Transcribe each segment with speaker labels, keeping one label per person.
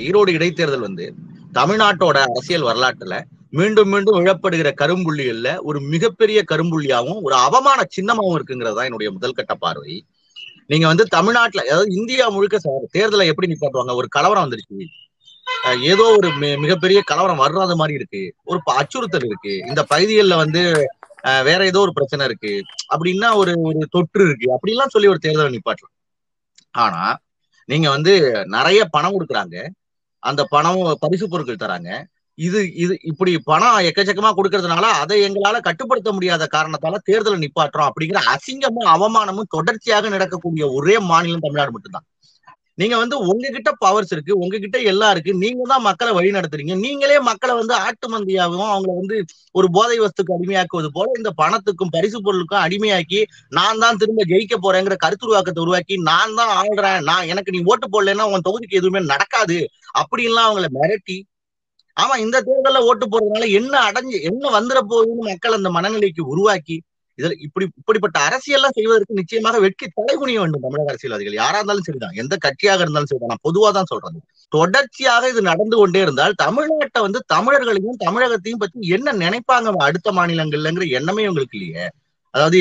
Speaker 1: ஈரோடு இடைத்தேர்தல் வந்து தமிழ்நாட்டோட அரசியல் வரலாற்றுல மீண்டும் மீண்டும் இழப்படுகிற கரும்புள்ளிகள்ல ஒரு மிகப்பெரிய கரும்புள்ளியாவும் ஒரு அவமான சின்னமாவும் இருக்குங்கிறது தான் என்னுடைய முதல் கட்ட பார்வை நீங்க வந்து தமிழ்நாட்டுல அதாவது இந்தியா முழுக்க சார் தேர்தலை எப்படி நிப்பாட்டுவாங்க ஒரு கலவரம் வந்துருச்சு அஹ் ஏதோ ஒரு மி- மிகப்பெரிய கலவரம் வர்றாத மாதிரி இருக்கு ஒரு ப- அச்சுறுத்தல் இருக்கு இந்த பகுதிகளில் வந்து அஹ் வேற ஏதோ ஒரு பிரச்சனை இருக்கு அப்படின்னா ஒரு ஒரு தொற்று இருக்கு அப்படிலாம் சொல்லி ஒரு தேர்தலை நிப்பாட்டலாம் ஆனா நீங்க வந்து நிறைய பணம் கொடுக்குறாங்க அந்த பணம் பரிசு பொருட்கள் தராங்க இது இது இப்படி பணம் எக்கச்சக்கமா கொடுக்கறதுனால அதை எங்களால கட்டுப்படுத்த முடியாத காரணத்தால தேர்தலை நிப்பாட்டுறோம் அப்படிங்கிற அசிங்கமும் அவமானமும் தொடர்ச்சியாக நடக்கக்கூடிய ஒரே மாநிலம் தமிழ்நாடு மட்டும்தான் நீங்க வந்து உங்ககிட்ட பவர்ஸ் இருக்கு உங்ககிட்ட எல்லாம் இருக்கு நீங்க தான் மக்களை வழி நடத்துறீங்க நீங்களே மக்களை வந்து ஆட்டு மந்தியாகவும் அவங்கள வந்து ஒரு போதை வஸ்துக்கு அடிமையாக்குவது போல இந்த பணத்துக்கும் பரிசு பொருளுக்கும் அடிமையாக்கி நான் தான் திரும்ப ஜெயிக்க போறேங்கிற கருத்துருவாக்கத்தை உருவாக்கி நான் தான் ஆள்றேன் நான் எனக்கு நீ ஓட்டு போடலைன்னா உன் தொகுதிக்கு எதுவுமே நடக்காது அப்படின்லாம் அவங்கள மிரட்டி ஆமா இந்த தேர்தல்ல ஓட்டு போறதுனால என்ன அடைஞ்சு என்ன வந்துட போகுதுன்னு மக்கள் அந்த மனநிலைக்கு உருவாக்கி இதுல இப்படி இப்படிப்பட்ட அரசியல்லாம் செய்வதற்கு நிச்சயமாக வெட்கி தலைகுனிய வேண்டும் தமிழக அரசியல்வாதிகள் யாரா இருந்தாலும் சரிதான் எந்த கட்சியாக இருந்தாலும் சரிதான் நான் பொதுவா தான் சொல்றேன் தொடர்ச்சியாக இது நடந்து கொண்டே இருந்தால் தமிழ்நாட்டை வந்து தமிழர்களையும் தமிழகத்தையும் பத்தி என்ன நினைப்பாங்க அடுத்த மாநிலங்கள்லங்கிற எண்ணமே உங்களுக்கு இல்லையே அதாவது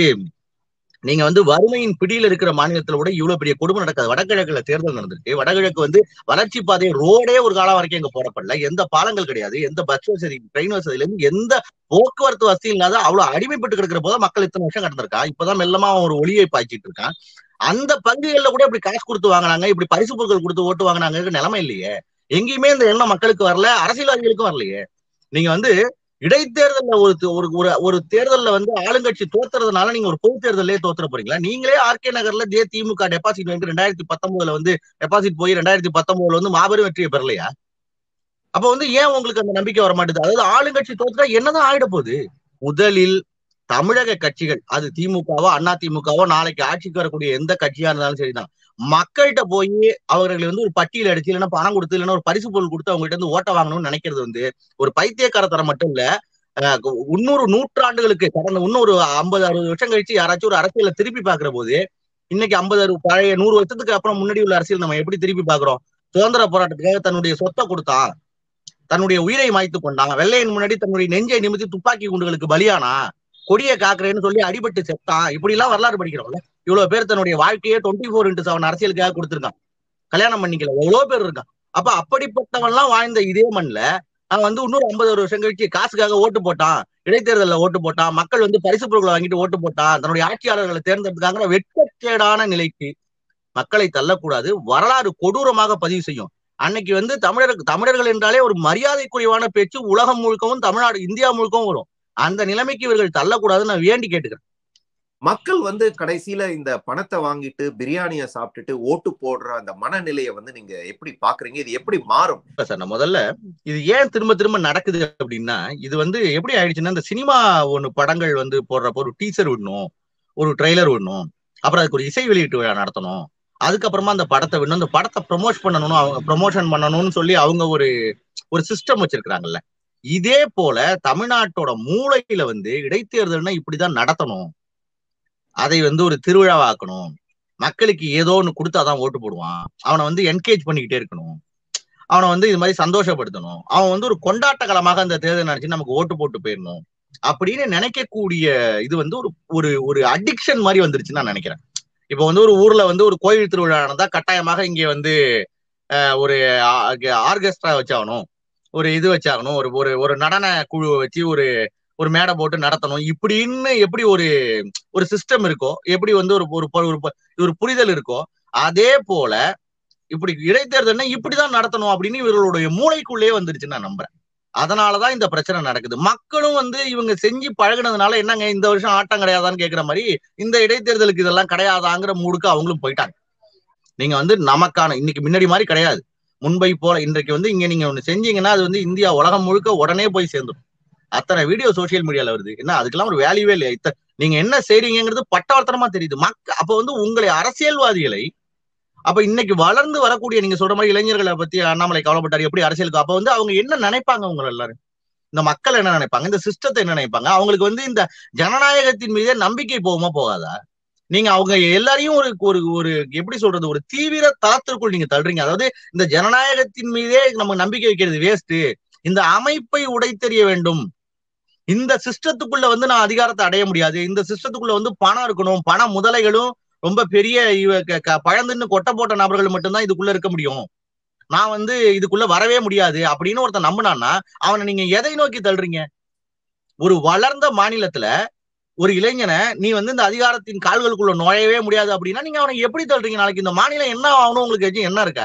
Speaker 1: நீங்க வந்து வறுமையின் பிடியில இருக்கிற மாநிலத்துல கூட இவ்வளவு பெரிய கொடுமை நடக்காது வடகிழக்குல தேர்தல் நடந்திருக்கு வடகிழக்கு வந்து வளர்ச்சி பாதை ரோடே ஒரு காலம் வரைக்கும் இங்க போடப்படல எந்த பாலங்கள் கிடையாது எந்த பஸ் வசதி ட்ரெயின் வசதியில இருந்து எந்த போக்குவரத்து வசதி இல்லாத அவ்வளவு அடிமைப்பட்டு கிடக்கிற போது மக்கள் இத்தனை வருஷம் கடந்திருக்கா இப்பதான் மெல்லமா அவன் ஒரு ஒளியை பாய்ச்சிட்டு இருக்கான் அந்த பகுதிகளில் கூட இப்படி காசு கொடுத்து வாங்கினாங்க இப்படி பரிசு பொருட்கள் கொடுத்து ஓட்டு வாங்கினாங்க நிலைமை இல்லையே எங்கேயுமே இந்த எண்ணம் மக்களுக்கு வரல அரசியல்வாதிகளுக்கும் வரலையே நீங்க வந்து இடைத்தேர்தல்ல ஒரு ஒரு ஒரு ஒரு தேர்தல்ல வந்து ஆளுங்கட்சி தோத்துறதுனால நீங்க ஒரு பொது தேர்தலே தோத்துற போறீங்களா நீங்களே ஆர்கே நகர்ல ஜே திமுக டெபாசிட் வந்து ரெண்டாயிரத்தி பத்தொன்பதுல வந்து டெபாசிட் போய் ரெண்டாயிரத்தி பத்தொன்பதுல வந்து மாபெரும் வெற்றியை பெறலையா அப்ப வந்து ஏன் உங்களுக்கு அந்த நம்பிக்கை வர மாட்டேது அதாவது ஆளுங்கட்சி தோத்துட்டா என்னதான் ஆயிட போகுது முதலில் தமிழக கட்சிகள் அது திமுகவோ அண்ணா திமுகவோ நாளைக்கு ஆட்சிக்கு வரக்கூடிய எந்த கட்சியா இருந்தாலும் சரிதான் மக்கள்கிட்ட போய் அவர்களை வந்து ஒரு பட்டியல் அடிச்சு இல்லைன்னா பணம் கொடுத்து இல்லைன்னா ஒரு பரிசு பொருள் கொடுத்து அவங்ககிட்ட இருந்து ஓட்ட வாங்கணும்னு நினைக்கிறது வந்து ஒரு பைத்தியக்காரத்தனம் மட்டும் இல்ல இன்னொரு நூற்றாண்டுகளுக்கு கடந்த இன்னொரு ஐம்பது அறுபது வருஷம் கழிச்சு யாராச்சும் ஒரு அரசியலை திருப்பி பாக்குற போது இன்னைக்கு ஐம்பது அறுபது பழைய நூறு வருஷத்துக்கு அப்புறம் முன்னாடி உள்ள அரசியல் நம்ம எப்படி திருப்பி பாக்குறோம் சுதந்திர போராட்டத்துக்காக தன்னுடைய சொத்தை கொடுத்தான் தன்னுடைய உயிரை மாய்த்து கொண்டான் வெள்ளையின் முன்னாடி தன்னுடைய நெஞ்சை நிமித்தி துப்பாக்கி குண்டுகளுக்கு பலியானா கொடியை காக்குறேன்னு சொல்லி அடிபட்டு செத்தான் இப்படி எல்லாம் வரலாறு படிக்கிறோம்ல இவ்வளவு பேர் தன்னுடைய வாழ்க்கையே டுவெண்ட்டி ஃபோர் இன்ட்டு செவன் அரசியலுக்காக கொடுத்திருக்கான் கல்யாணம் பண்ணிக்கல எவ்வளவு பேர் இருக்கான் அப்ப அப்படிப்பட்டவன் எல்லாம் வாழ்ந்த இதே மண்ல அவன் வந்து இன்னொரு ஐம்பது ஒரு வருஷம் கழிச்சு காசுக்காக ஓட்டு போட்டான் இடைத்தேர்தலில் ஓட்டு போட்டான் மக்கள் வந்து பரிசு பொருட்களை வாங்கிட்டு ஓட்டு போட்டான் தன்னுடைய ஆட்சியாளர்களை தேர்ந்தெடுத்துக்காங்கிற வெட்கக்கேடான நிலைக்கு மக்களை தள்ளக்கூடாது வரலாறு கொடூரமாக பதிவு செய்யும் அன்னைக்கு வந்து தமிழர் தமிழர்கள் என்றாலே ஒரு மரியாதைக்குரியவான பேச்சு உலகம் முழுக்கவும் தமிழ்நாடு இந்தியா முழுக்கவும் வரும் அந்த நிலைமைக்கு இவர்கள் தள்ளக்கூடாதுன்னு நான் வேண்டி கேட்டுக்கிறேன்
Speaker 2: மக்கள் வந்து கடைசியில இந்த பணத்தை வாங்கிட்டு பிரியாணியை சாப்பிட்டுட்டு ஓட்டு போடுற அந்த மனநிலையை வந்து நீங்க எப்படி பாக்குறீங்க இது எப்படி மாறும்
Speaker 1: சார் நான் முதல்ல இது ஏன் திரும்ப திரும்ப நடக்குது அப்படின்னா இது வந்து எப்படி ஆயிடுச்சுன்னா இந்த சினிமா ஒண்ணு படங்கள் வந்து போடுறப்போ ஒரு டீசர் விடணும் ஒரு ட்ரெய்லர் விடணும் அப்புறம் அதுக்கு ஒரு இசை வெளியீட்டு விழா நடத்தணும் அதுக்கப்புறமா அந்த படத்தை விடணும் அந்த படத்தை ப்ரொமோட் பண்ணணும் அவங்க ப்ரொமோஷன் பண்ணணும்னு சொல்லி அவங்க ஒரு ஒரு சிஸ்டம் வச்சிருக்கிறாங்கல்ல இதே போல தமிழ்நாட்டோட மூளையில வந்து இடைத்தேர்தல்னா இப்படிதான் நடத்தணும் அதை வந்து ஒரு திருவிழாவாக்கணும் மக்களுக்கு ஏதோ ஒன்று கொடுத்தாதான் ஓட்டு போடுவான் அவனை வந்து என்கரேஜ் பண்ணிக்கிட்டே இருக்கணும் அவனை வந்து இது மாதிரி சந்தோஷப்படுத்தணும் அவன் வந்து ஒரு கொண்டாட்ட காலமாக அந்த தேர்தல் நினைச்சு நமக்கு ஓட்டு போட்டு போயிடணும் அப்படின்னு நினைக்கக்கூடிய இது வந்து ஒரு ஒரு ஒரு அடிக்ஷன் மாதிரி வந்துருச்சுன்னு நான் நினைக்கிறேன் இப்போ வந்து ஒரு ஊர்ல வந்து ஒரு கோயில் திருவிழா நடந்தா கட்டாயமாக இங்க வந்து ஒரு ஆர்கெஸ்ட்ரா வச்சாகணும் ஒரு இது வச்சாகணும் ஒரு ஒரு ஒரு நடன குழுவை வச்சு ஒரு ஒரு மேடை போட்டு நடத்தணும் இப்படின்னு எப்படி ஒரு ஒரு சிஸ்டம் இருக்கோ எப்படி வந்து ஒரு ஒரு ஒரு புரிதல் இருக்கோ அதே போல இப்படி இடைத்தேர்தல்னா இப்படிதான் நடத்தணும் அப்படின்னு இவர்களுடைய மூளைக்குள்ளேயே வந்துருச்சு நான் நம்புறேன் அதனாலதான் இந்த பிரச்சனை நடக்குது மக்களும் வந்து இவங்க செஞ்சு பழகினதுனால என்னங்க இந்த வருஷம் ஆட்டம் கிடையாதான்னு கேட்கிற மாதிரி இந்த இடைத்தேர்தலுக்கு இதெல்லாம் கிடையாதாங்கிற மூடுக்கு அவங்களும் போயிட்டாங்க நீங்க வந்து நமக்கான இன்னைக்கு முன்னாடி மாதிரி கிடையாது முன்பை போல இன்றைக்கு வந்து இங்க நீங்க ஒண்ணு செஞ்சீங்கன்னா அது வந்து இந்தியா உலகம் முழுக்க உடனே போய் சேர்ந்துடும் அத்தனை வீடியோ சோசியல் மீடியால வருது என்ன அதுக்கெல்லாம் ஒரு வேல்யூவே இல்லையா இத்த நீங்க என்ன செய்றீங்கிறது பட்டவர்த்தனமா தெரியுது மக்க அப்ப வந்து உங்களை அரசியல்வாதிகளை அப்ப இன்னைக்கு வளர்ந்து வரக்கூடிய நீங்க சொல்ற மாதிரி இளைஞர்களை பத்தி அண்ணாமலை கவலைப்பட்டாரு எப்படி அரசியலுக்கு அப்ப வந்து அவங்க என்ன நினைப்பாங்க உங்களை எல்லாரும் இந்த மக்கள் என்ன நினைப்பாங்க இந்த சிஸ்டத்தை என்ன நினைப்பாங்க அவங்களுக்கு வந்து இந்த ஜனநாயகத்தின் மீதே நம்பிக்கை போகுமா போகாதா நீங்க அவங்க எல்லாரையும் ஒரு ஒரு ஒரு எப்படி சொல்றது ஒரு தீவிர தளத்திற்குள் நீங்க தள்ளுறீங்க அதாவது இந்த ஜனநாயகத்தின் மீதே நம்ம நம்பிக்கை வைக்கிறது வேஸ்ட் இந்த அமைப்பை உடைத்தெறிய வேண்டும் இந்த சிஸ்டத்துக்குள்ள வந்து நான் அதிகாரத்தை அடைய முடியாது இந்த சிஸ்டத்துக்குள்ள வந்து பணம் இருக்கணும் பண முதலைகளும் ரொம்ப பெரிய இவ க- க- பழந்துன்னு கொட்டை போட்ட நபர்கள் மட்டும்தான் இதுக்குள்ள இருக்க முடியும் நான் வந்து இதுக்குள்ள வரவே முடியாது அப்படின்னு ஒருத்தன் நம்பினான்னா அவனை நீங்க எதை நோக்கி தள்ளுறீங்க ஒரு வளர்ந்த மாநிலத்துல ஒரு இளைஞனை நீ வந்து இந்த அதிகாரத்தின் கால்களுக்குள்ள நுழையவே முடியாது அப்படின்னா நீங்க அவனை எப்படி தள்ளுறீங்க நாளைக்கு இந்த மாநிலம் என்ன ஆகணும் உங்களுக்கு எதுவும் என்ன இருக்கா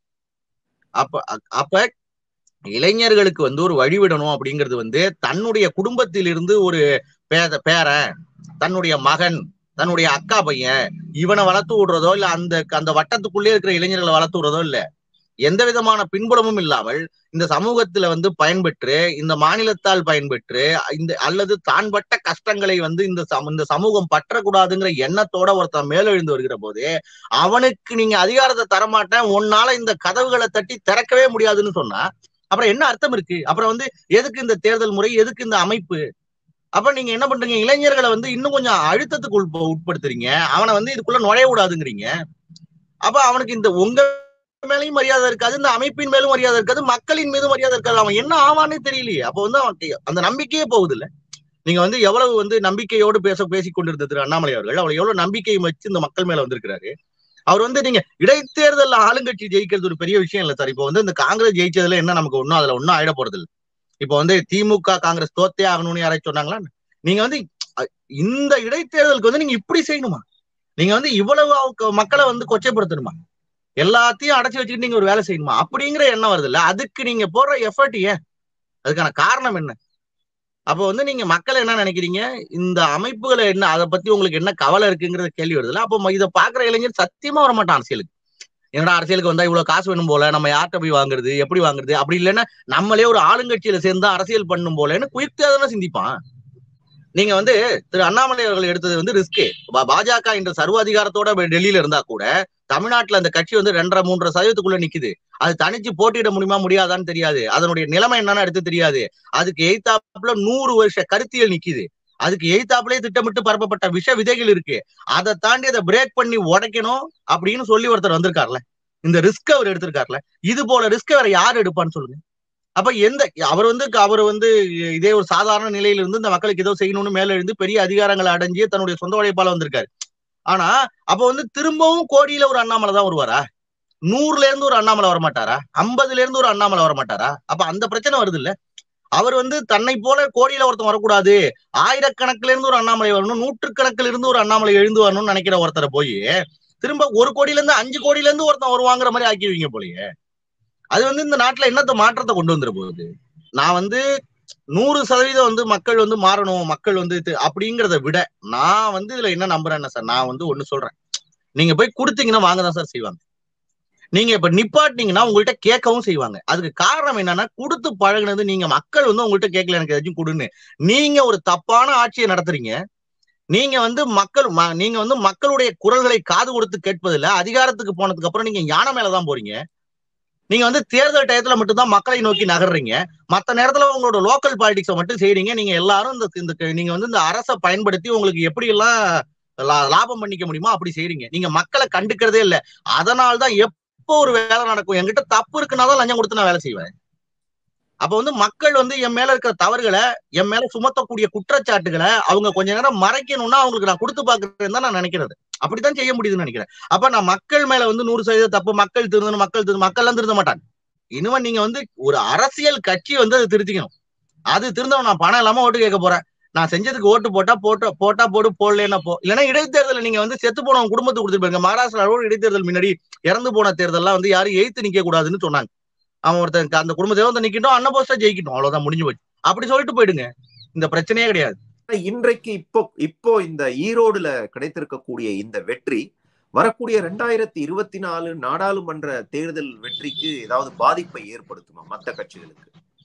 Speaker 1: அப்ப அ- அப்ப இளைஞர்களுக்கு வந்து ஒரு வழிவிடணும் அப்படிங்கிறது வந்து தன்னுடைய குடும்பத்திலிருந்து ஒரு பேத பேரன் தன்னுடைய மகன் தன்னுடைய அக்கா பையன் இவனை வளர்த்து விடுறதோ இல்ல அந்த அந்த வட்டத்துக்குள்ளே இருக்கிற இளைஞர்களை வளர்த்து விடுறதோ இல்ல எந்த விதமான பின்புலமும் இல்லாமல் இந்த சமூகத்துல வந்து பயன்பெற்று இந்த மாநிலத்தால் பயன்பெற்று இந்த அல்லது தான் பட்ட கஷ்டங்களை வந்து இந்த சம- இந்த சமூகம் பற்றக்கூடாதுங்கிற எண்ணத்தோட ஒருத்தன் மேலெழுந்து வருகிற போது அவனுக்கு நீங்க அதிகாரத்தை தரமாட்டேன் உன்னால இந்த கதவுகளை தட்டி திறக்கவே முடியாதுன்னு சொன்னா அப்புறம் என்ன அர்த்தம் இருக்கு அப்புறம் வந்து எதுக்கு இந்த தேர்தல் முறை எதுக்கு இந்த அமைப்பு அப்ப நீங்க என்ன பண்றீங்க இளைஞர்களை வந்து இன்னும் கொஞ்சம் அழுத்தத்துக்கு உட்ப- உட்படுத்துறீங்க அவனை வந்து இதுக்குள்ள நுழைய விடாதுங்கிறீங்க அப்ப அவனுக்கு இந்த உங்க மேலயும் மரியாதை இருக்காது இந்த அமைப்பின் மேலும் மரியாதை இருக்காது மக்களின் மீதும் மரியாதை இருக்காது அவன் என்ன ஆவானே தெரியலையே அப்ப வந்து அவனுக்கு அந்த நம்பிக்கையே போகுது இல்ல நீங்க வந்து எவ்வளவு வந்து நம்பிக்கையோடு பேச பேசிக் கொண்டிருந்த திரு அண்ணாமலை அவர்கள் அவர் எவ்வளவு நம்பிக்கையை வச்சு இந்த மக்கள் மேல வந்திருக்கிறாரு அவர் வந்து நீங்க இடைத்தேர்தல் ஆளுங்கட்சி ஜெயிக்கிறது ஒரு பெரிய விஷயம் இல்ல சார் இப்போ வந்து இந்த காங்கிரஸ் ஜெயிச்சதுல என்ன நமக்கு ஒண்ணும் அதுல ஒன்னும் ஆயிட போறது இல்ல இப்போ வந்து திமுக காங்கிரஸ் தோத்தே ஆகணும்னு யாராச்சும் சொன்னாங்களா நீங்க வந்து அ- இந்த இடைத்தேர்தலுக்கு வந்து நீங்க இப்படி செய்யணுமா நீங்க வந்து இவ்வளவு அவங்க- மக்களை வந்து கொச்சைப்படுத்தணுமா எல்லாத்தையும் அடைச்சு வச்சுக்கிட்டு நீங்க ஒரு வேலை செய்யணுமா அப்படிங்கிற எண்ணம் வருது இல்ல அதுக்கு நீங்க போடுற எஃபர்ட் ஏன் அதுக்கான காரணம் என்ன அப்போ வந்து நீங்க மக்கள் என்ன நினைக்கிறீங்க இந்த அமைப்புகளை என்ன அதை பத்தி உங்களுக்கு என்ன கவலை இருக்குங்கிறது கேள்வி வருதுல்ல அப்போ இதை பாக்குற இளைஞர் சத்தியமா வர மாட்டான் அரசியலுக்கு என்னடா அரசியலுக்கு வந்தா இவ்வளவு காசு வேணும் போல நம்ம யார்கிட்ட போய் வாங்குறது எப்படி வாங்குறது அப்படி இல்லைன்னா நம்மளே ஒரு ஆளுங்கட்சியில சேர்ந்து அரசியல் பண்ணும் போலன்னு குயிக்டா தானே சிந்திப்பான் நீங்க வந்து திரு அண்ணாமலை அவர்கள் எடுத்தது வந்து ரிஸ்க் பாஜக என்ற சர்வ அதிகாரத்தோட டெல்லியில இருந்தா கூட தமிழ்நாட்டுல அந்த கட்சி வந்து ரெண்டரை மூன்றரை சதவீதத்துக்குள்ள நிக்குது அது தனிச்சு போட்டியிட முடியுமா முடியாதான்னு தெரியாது அதனுடைய நிலைமை என்னன்னு எடுத்து தெரியாது அதுக்கு எய்தாப்புல நூறு வருஷ கருத்தியல் நிக்குது அதுக்கு எய்தாப்புலயே திட்டமிட்டு பரப்பப்பட்ட விஷ விதைகள் இருக்கு அதை தாண்டி அதை பிரேக் பண்ணி உடைக்கணும் அப்படின்னு சொல்லி ஒருத்தர் வந்திருக்காருல இந்த ரிஸ்க் அவர் எடுத்திருக்காருல இது போல ரிஸ்க் வேற யார் எடுப்பான்னு சொல்லுங்க அப்ப எந்த அவர் வந்து அவர் வந்து இதே ஒரு சாதாரண நிலையில இருந்து இந்த மக்களுக்கு ஏதோ செய்யணும்னு மேல இருந்து பெரிய அதிகாரங்களை அடைஞ்சு தன்னுடைய சொந்த உழைப்பால வந்திருக்காரு ஆனா அப்ப வந்து திரும்பவும் கோடியில ஒரு அண்ணாமலை தான் வருவாரா நூறுல இருந்து ஒரு அண்ணாமலை வரமாட்டாரா ஐம்பதுல இருந்து ஒரு அண்ணாமலை வரமாட்டாரா அப்ப அந்த பிரச்சனை வருது இல்ல அவர் வந்து தன்னை போல கோடியில ஒருத்தன் வரக்கூடாது ஆயிரக்கணக்கில இருந்து ஒரு அண்ணாமலை வரணும் நூற்றுக்கணக்கில் இருந்து ஒரு அண்ணாமலை எழுந்து வரணும்னு நினைக்கிற ஒருத்தரை போய் திரும்ப ஒரு கோடியில இருந்து அஞ்சு கோடியில இருந்து ஒருத்தன் வருவாங்கிற மாதிரி ஆக்கிடுவீங்க போலயே அது வந்து இந்த நாட்டுல என்னத்த மாற்றத்தை கொண்டு வந்துட போகுது நான் வந்து நூறு சதவீதம் வந்து மக்கள் வந்து மாறணும் மக்கள் வந்து இது அப்படிங்கிறத விட நான் வந்து இதுல என்ன நம்புறேன்னா சார் நான் வந்து ஒண்ணு சொல்றேன் நீங்க போய் கொடுத்தீங்கன்னா வாங்க தான் சார் செய்வாங்க நீங்க இப்ப நிப்பாட்டினீங்கன்னா உங்கள்கிட்ட கேட்கவும் செய்வாங்க அதுக்கு காரணம் என்னன்னா கொடுத்து பழகுனது நீங்க மக்கள் வந்து உங்கள்கிட்ட கேட்கல எனக்கு ஏதாச்சும் கொடுன்னு நீங்க ஒரு தப்பான ஆட்சியை நடத்துறீங்க நீங்க வந்து மக்கள் ம- நீங்க வந்து மக்களுடைய குரல்களை காது கொடுத்து கேட்பதில்ல அதிகாரத்துக்கு போனதுக்கு அப்புறம் நீங்க யானை மேலதான் போறீங்க நீங்க வந்து தேர்தல் டயத்துல மட்டும்தான் மக்களை நோக்கி நகர்றீங்க மத்த நேரத்துல உங்களோட லோக்கல் பாலிடிக்ஸை மட்டும் செய்றீங்க நீங்க எல்லாரும் இந்த இந்த நீங்க வந்து இந்த அரசை பயன்படுத்தி உங்களுக்கு எப்படி எல்லாம் லா- லாபம் பண்ணிக்க முடியுமோ அப்படி செய்றீங்க நீங்க மக்களை கண்டுக்கிறதே இல்ல அதனால்தான் எப்போ ஒரு வேலை நடக்கும் என்கிட்ட தப்பு இருக்குன்னா தான் லஞ்சம் கொடுத்து நான் வேலை செய்வேன் அப்ப வந்து மக்கள் வந்து என் மேல இருக்கிற தவறுகளை என் மேல சுமத்தக்கூடிய குற்றச்சாட்டுகளை அவங்க கொஞ்ச நேரம் மறைக்கணும்னா அவங்களுக்கு நான் கொடுத்து பாக்குறேன்னு தான் நான் நினைக்கிறது அப்படித்தான் செய்ய முடியுதுன்னு நினைக்கிறேன் அப்ப நான் மக்கள் மேல வந்து நூறு சதவீத தப்பு மக்கள் திருந்தணும் மக்கள் திரு மக்கள் எல்லாம் திருந்த மாட்டாங்க இனிமே நீங்க வந்து ஒரு அரசியல் கட்சி வந்து அதை திருத்திக்கணும் அது திருந்தவன் நான் பணம் இல்லாம ஓட்டு கேட்க போறேன் நான் செஞ்சதுக்கு ஓட்டு போட்டா போட்டோ போட்டா போடு போடலன்னா போ இல்லைன்னா இடைத்தேர்தல் நீங்க வந்து செத்து போனவங்க குடும்பத்துக்கு கொடுத்துட்டு போயிருங்க மகாராஷ்டிராவோட இடைத்தேர்தல் முன்னாடி இறந்து போன தேர்தல்லாம் வந்து யாரும் எய்த்து நிக்க கூடாதுன்னு சொன்னாங்க அவன் ஒருத்தன் அந்த குடும்பத்தை வந்து நிக்கட்டும் அண்ணன் போஸ்டா ஜெயிக்கட்டும் அவ்வளவுதான் முடிஞ்சு போச்சு அப்படி சொல்லிட்டு போயிடுங்க இந்த பிரச்சனையே கிடையாது
Speaker 2: ஆனா இன்றைக்கு இப்போ இப்போ இந்த ஈரோடுல கிடைத்திருக்கக்கூடிய இந்த வெற்றி வரக்கூடிய ரெண்டாயிரத்தி இருபத்தி நாலு நாடாளுமன்ற தேர்தல் வெற்றிக்கு ஏதாவது பாதிப்பை ஏற்படுத்துமா மத்த கட்சிகளுக்கு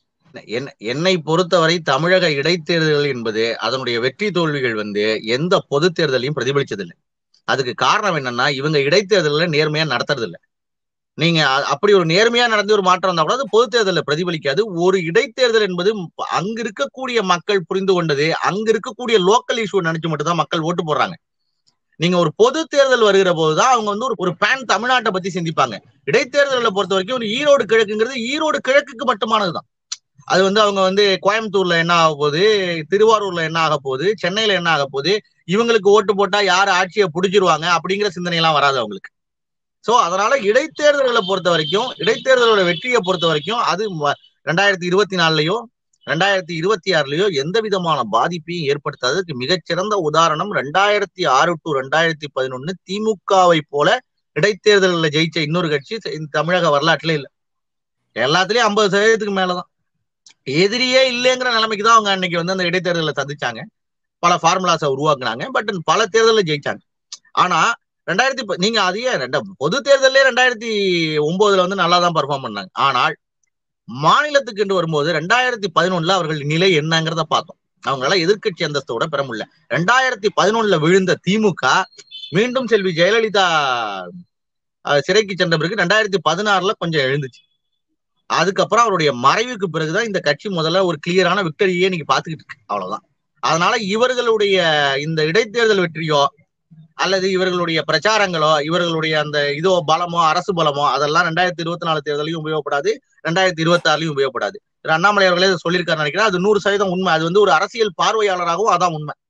Speaker 1: என்- என்னை பொறுத்தவரை தமிழக இடைத்தேர்தல்கள் என்பது அதனுடைய வெற்றி தோல்விகள் வந்து எந்த பொது தேர்தலையும் பிரதிபலிச்சதில்லை அதுக்கு காரணம் என்னன்னா இவங்க இடைத்தேர்தல நேர்மையா நடத்துறது இல்ல நீங்க அ- அப்படி ஒரு நேர்மையா நடந்து ஒரு மாற்றம் இருந்தா கூட அது பொது தேர்தலில் பிரதிபலிக்காது ஒரு இடைத்தேர்தல் என்பது அங்க இருக்கக்கூடிய மக்கள் புரிந்து கொண்டது அங்க இருக்கக்கூடிய லோக்கல் இஷ்யூ நினைச்சு மட்டும் தான் மக்கள் ஓட்டு போடுறாங்க நீங்க ஒரு பொது தேர்தல் வருகிற போதுதான் அவங்க வந்து ஒரு ஒரு பேன் தமிழ்நாட்டை பத்தி சிந்திப்பாங்க இடைத்தேர்தலை பொறுத்த வரைக்கும் ஒரு ஈரோடு கிழக்குங்கிறது ஈரோடு கிழக்குக்கு மட்டுமானதுதான் அது வந்து அவங்க வந்து கோயம்புத்தூர்ல என்ன ஆக போகுது திருவாரூர்ல என்ன ஆக போகுது சென்னையில என்ன ஆக போகுது இவங்களுக்கு ஓட்டு போட்டா யார் ஆட்சியை பிடிச்சிருவாங்க அப்படிங்கிற சிந்தனை எல்லாம் வராது அவங்களுக்கு சோ அதனால இடைத்தேர்தல்களை பொறுத்த வரைக்கும் இடைத்தேர்தலோட வெற்றியை பொறுத்த வரைக்கும் அது ரெண்டாயிரத்தி இருபத்தி நாலுலயோ ரெண்டாயிரத்தி இருபத்தி ஆறுலயோ எந்த விதமான பாதிப்பையும் ஏற்படுத்தாததுக்கு மிகச்சிறந்த உதாரணம் ரெண்டாயிரத்தி ஆறு டு ரெண்டாயிரத்தி பதினொன்னு திமுகவை போல இடைத்தேர்தலில் ஜெயிச்ச இன்னொரு கட்சி தமிழக வரலாற்றுல இல்ல எல்லாத்துலயும் ஐம்பது சதவீதத்துக்கு மேலதான் எதிரியே இல்லைங்கிற நிலைமைக்கு தான் அவங்க அன்னைக்கு வந்து அந்த இடைத்தேர்தலில் சந்திச்சாங்க பல ஃபார்முலாஸை உருவாக்குனாங்க பட் பல தேர்தலில் ஜெயிச்சாங்க ஆனா ரெண்டாயிரத்தி நீங்க அதையே ரெண்ட பொது தேர்தலே ரெண்டாயிரத்தி ஒன்பதுல வந்து நல்லா தான் பர்ஃபார்ம் பண்ணாங்க ஆனால் மாநிலத்துக்கு என்று வரும்போது ரெண்டாயிரத்தி பதினொன்னுல அவர்கள் நிலை என்னங்கிறத பார்த்தோம் அவங்களால எதிர்கட்சி அந்தஸ்தோட பெற முடியல ரெண்டாயிரத்தி பதினொன்னுல விழுந்த திமுக மீண்டும் செல்வி ஜெயலலிதா சிறைக்கு சென்ற பிறகு ரெண்டாயிரத்தி பதினாறுல கொஞ்சம் எழுந்துச்சு அதுக்கப்புறம் அவருடைய மறைவுக்கு பிறகுதான் இந்த கட்சி முதல்ல ஒரு கிளியரான விக்டரியே நீங்க பாத்துக்கிட்டு இருக்கு அவ்வளவுதான் அதனால இவர்களுடைய இந்த இடைத்தேர்தல் வெற்றியோ அல்லது இவர்களுடைய பிரச்சாரங்களோ இவர்களுடைய அந்த இதோ பலமோ அரசு பலமோ அதெல்லாம் ரெண்டாயிரத்தி இருபத்தி நாலு தேர்தலையும் உபயோகப்படாது ரெண்டாயிரத்தி இருபத்தி ஆறுலயும் உபயோகப்படாது அண்ணாமலை அவர்களே சொல்லியிருக்காரு நினைக்கிறேன் அது நூறு சதவீதம் உண்மை அது வந்து ஒரு அரசியல் பார்வையாளராகவும் அதான் உண்மை